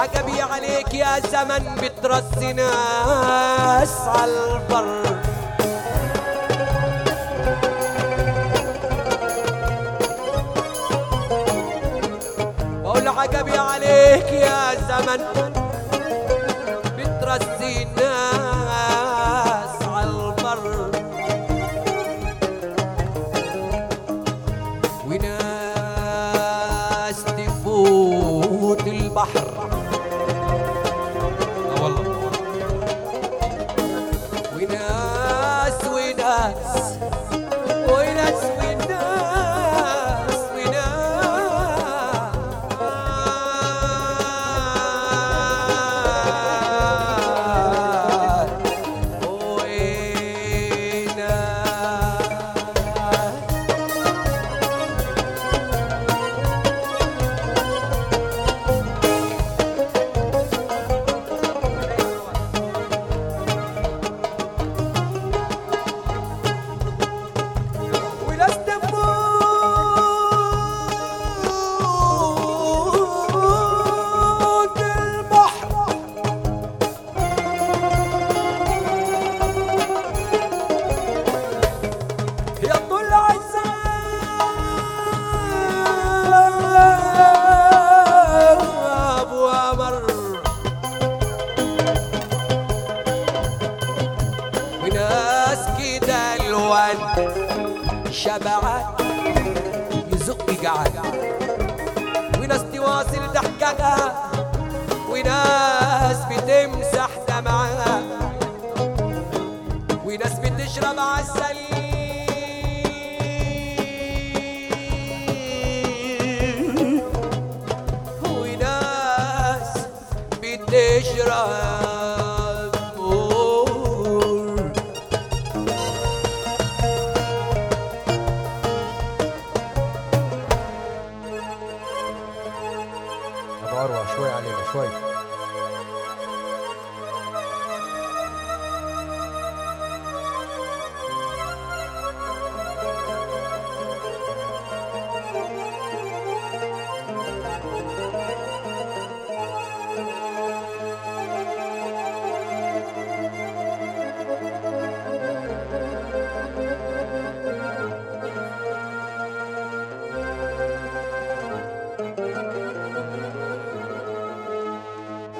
عجبي عليك يا زمن بترسي ناس عالبر بقول عجبي عليك يا زمن بترسي الناس عالبر وناس تفوت البحر اه والله وناس وناس وناس وناس وناس وناس وناس تفوت البحر يا طلع الزاب ومر وناس كده الوان شبعان يزق جعان وناس تواصل ضحكها وناس بتمسح دمعها وناس بتشرب عسل وناس بتشرب مور ابو اروع شوي علينا شوي